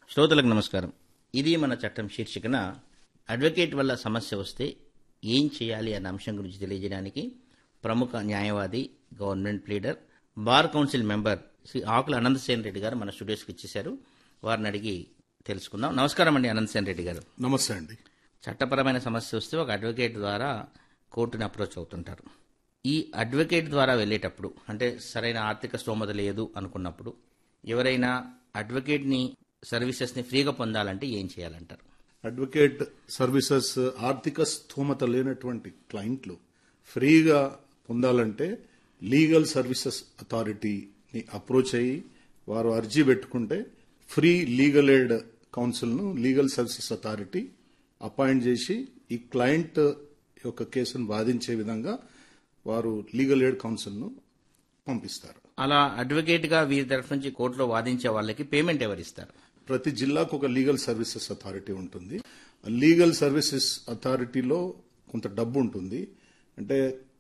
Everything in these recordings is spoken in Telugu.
శ్రోతలకు నమస్కారం ఇది మన చట్టం శీర్షికన అడ్వకేట్ వల్ల సమస్య వస్తే ఏం చేయాలి అన్న అంశం గురించి తెలియజేయడానికి ప్రముఖ న్యాయవాది government leader bar council member Shri Akula Anantasen Reddy గారు మన స్టూడియోస్కి ఇచ్చేశారు వారిని అడిగి తెలుసుకుందాం నమస్కారం అండి అనంతసేన్ రెడ్డి గారు నమస్తే అండి చట్టపరమైన సమస్య వస్తే ఒక అడ్వకేట్ ద్వారా కోర్టుని అప్రోచ్ అవుతుంటారు ఈ అడ్వకేట్ ద్వారా వెళ్ళేటప్పుడు అంటే సరైన ఆర్థిక స్తోమత లేదు అనుకున్నప్పుడు ఎవరైనా అడ్వకేట్ని సర్వీసెస్ని ఫ్రీగా పొందాలంటే ఏం చేయాలంటారు అడ్వకేట్ సర్వీసెస్ ఆర్థిక స్థోమత లేనటువంటి క్లయింట్లు ఫ్రీగా పొందాలంటే లీగల్ సర్వీసెస్ అథారిటీని అప్రోచ్ అయ్యి వారు అర్జీ పెట్టుకుంటే ఫ్రీ లీగల్ ఎయిడ్ కౌన్సిల్ను లీగల్ సర్వీసెస్ అథారిటీ అపాయింట్ చేసి ఈ క్లయింట్ యొక్క కేసును వాదించే విధంగా వారు లీగల్ ఎయిడ్ కౌన్సిల్ను పంపిస్తారు అలా అడ్వకేట్గా వీరి తరఫు నుంచి కోర్టులో వాదించే వాళ్ళకి పేమెంట్ ఎవరిస్తారు ప్రతి జిల్లాకు ఒక లీగల్ సర్వీసెస్ అథారిటీ ఉంటుంది లీగల్ సర్వీసెస్ అథారిటీలో కొంత డబ్బు ఉంటుంది అంటే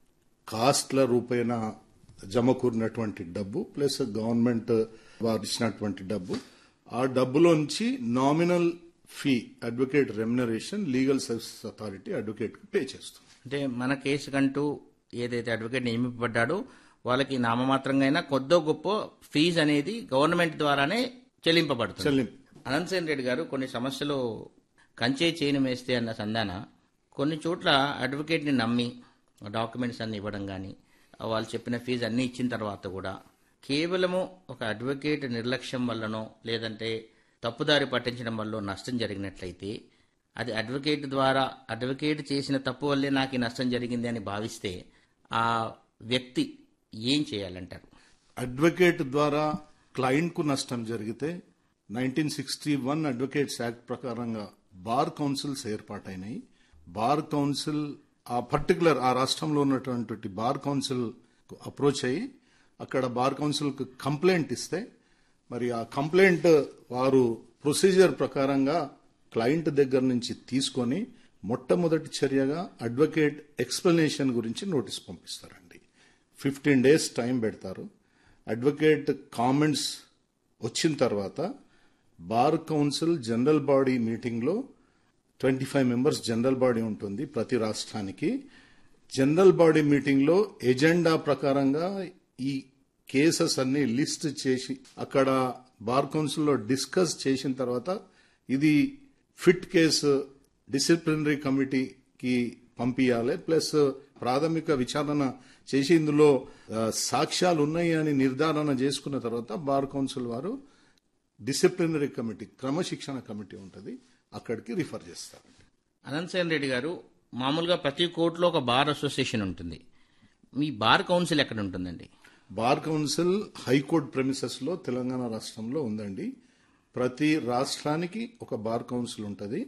కాస్ట్ల రూపేణ జమకూరినటువంటి డబ్బు ప్లస్ గవర్నమెంట్ వారు ఇచ్చినటువంటి డబ్బు ఆ డబ్బులోంచి nominal fee advocate remuneration legal services authority అడ్వకేట్కి పే చేస్తుంది అంటే మన కేసు కంటూ ఏదైతే అడ్వకేట్ నియమింపబడ్డాడో వాళ్ళకి నామమాత్రంగా అయినా కొద్దో గొప్ప ఫీజు అనేది గవర్నమెంట్ ద్వారానే చెల్లింపబడుతుంది చెల్లింపు అనంతసేన్ రెడ్డి గారు కొన్ని సమస్యలు కంచే చేయను వేస్తే అన్న సందాన కొన్ని చోట్ల అడ్వకేట్ని నమ్మి డాక్యుమెంట్స్ అన్ని ఇవ్వడం కానీ వాళ్ళు చెప్పిన ఫీజు అన్ని ఇచ్చిన తర్వాత కూడా కేవలము ఒక అడ్వకేట్ నిర్లక్ష్యం వల్లనో లేదంటే తప్పుదారి పట్టించడం వల్ల నష్టం జరిగినట్లయితే అది అడ్వకేట్ ద్వారా అడ్వకేట్ చేసిన తప్పు వల్లే నాకు ఈ నష్టం జరిగింది అని భావిస్తే ఆ వ్యక్తి ఏం చేయాలంటారు అడ్వకేట్ ద్వారా క్లయింట్ కు నష్టం జరిగితే nineteen sixty one advocates act ప్రకారంగా బార్ కౌన్సిల్స్ ఏర్పాటైనాయి బార్ కౌన్సిల్ ఆ పర్టికులర్ ఆ రాష్ట్రంలో ఉన్నటువంటి బార్ కౌన్సిల్ అప్రోచ్ అయ్యి అక్కడ బార్ కౌన్సిల్ కు కంప్లైంట్ ఇస్తే మరి ఆ కంప్లైంట్ వారు ప్రొసీజర్ ప్రకారంగా క్లయింట్ దగ్గర నుంచి తీసుకొని మొట్టమొదటి చర్యగా అడ్వకేట్ ఎక్స్ప్లెనేషన్ గురించి నోటీస్ పంపిస్తారండి ఫిఫ్టీన్ డేస్ టైం పెడతారు అడ్వకేట్ కామెంట్స్ వచ్చిన తర్వాత బార్ కౌన్సిల్ జనరల్ బాడీ మీటింగ్లో twenty five members general body ఉంటుంది ప్రతి రాష్ట్రానికి జనరల్ బాడీ మీటింగ్లో ఎజెండా ప్రకారంగా ఈ కేసెస్ అన్ని లిస్ట్ చేసి అక్కడ బార్ కౌన్సిల్లో డిస్కస్ చేసిన తర్వాత ఇది ఫిట్ కేసు డిసిప్లినరీ కమిటీకి పంపించాలి ప్లస్ ప్రాథమిక విచారణ చేసి ఇందులో ఆ, సాక్ష్యాలు ఉన్నాయి అని నిర్ధారణ చేసుకున్న తర్వాత బార్ కౌన్సిల్ వారు డిసిప్లినరీ కమిటీ క్రమశిక్షణ కమిటీ ఉంటుంది అక్కడికి రిఫర్ చేస్తారండి అనంతసేన్ రెడ్డి గారు మామూలుగా ప్రతి కోర్టులో ఒక బార్ అసోసియేషన్ ఉంటుంది మీ బార్ కౌన్సిల్ ఎక్కడ ఉంటుందండి బార్ కౌన్సిల్ హైకోర్టు ప్రెమిసెస్ లో తెలంగాణ రాష్ట్రంలో ఉందండి ప్రతి రాష్ట్రానికి ఒక బార్ కౌన్సిల్ ఉంటుంది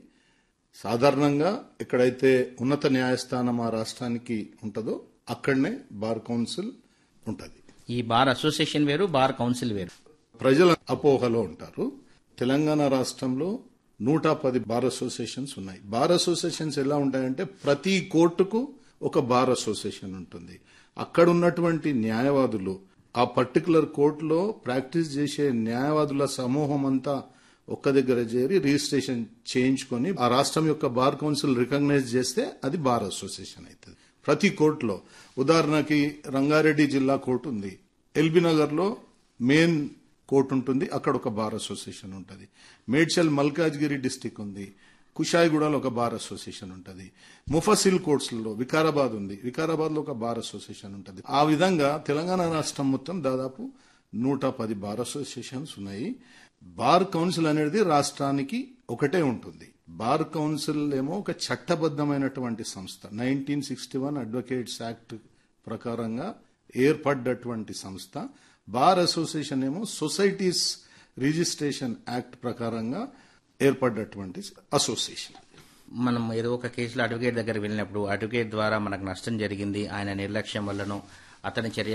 సాధారణంగా ఎక్కడైతే ఉన్నత న్యాయస్థానం ఆ రాష్ట్రానికి ఉంటుందో అక్కడనే బార్ కౌన్సిల్ ఉంటుంది ఈ బార్ అసోసియేషన్ వేరు బార్ కౌన్సిల్ వేరు ప్రజల అపోహలో ఉంటారు తెలంగాణ రాష్ట్రంలో నూట పది బార్ అసోసియేషన్స్ ఉన్నాయి బార్ అసోసియేషన్స్ ఎలా ఉంటాయంటే ప్రతి కోర్టుకు ఒక బార్ అసోసియేషన్ ఉంటుంది అక్కడ ఉన్నటువంటి న్యాయవాదులు ఆ పర్టికులర్ కోర్టులో ప్రాక్టీస్ చేసే న్యాయవాదుల సమూహం అంతా ఒక్క దగ్గర చేరి రిజిస్ట్రేషన్ చేయించుకొని ఆ రాష్ట్రం యొక్క బార్ కౌన్సిల్ రికగ్నైజ్ చేస్తే అది బార్ అసోసియేషన్ అవుతుంది ప్రతి కోర్టులో ఉదాహరణకి రంగారెడ్డి జిల్లా కోర్టు ఉంది ఎల్బీ నగర్లో మెయిన్ కోర్టు ఉంటుంది అక్కడ ఒక బార్ అసోసియేషన్ ఉంటుంది మేడ్చల్ మల్కాజ్గిరి డిస్టిక్ ఉంది కుషాయిగూడలో ఒక బార్ అసోసియేషన్ ఉంటుంది ముఫసిల్ కోర్ట్స్లలో వికారాబాద్ ఉంది వికారాబాద్ లో ఒక బార్ అసోసియేషన్ ఉంటుంది ఆ విధంగా తెలంగాణ రాష్ట్రం మొత్తం దాదాపు నూట పది బార్ అసోసియేషన్స్ ఉన్నాయి బార్ కౌన్సిల్ అనేది రాష్ట్రానికి ఒకటే ఉంటుంది బార్ కౌన్సిల్ ఏమో ఒక చట్టబద్ధమైనటువంటి సంస్థ nineteen sixty one advocates act ప్రకారంగా ఏర్పడ్డటువంటి సంస్థ బార్ అసోసియేషన్ ఏమో సొసైటీస్ రిజిస్ట్రేషన్ యాక్ట్ ప్రకారంగా ఏర్పడ్డటువంటి అసోసియేషన్ మనం ఏదో ఒక కేసులో అడ్వకేట్ దగ్గర వెళ్ళినప్పుడు అడ్వకేట్ ద్వారా మనకు నష్టం జరిగింది ఆయన నిర్లక్ష్యం వల్లనో అతని చర్య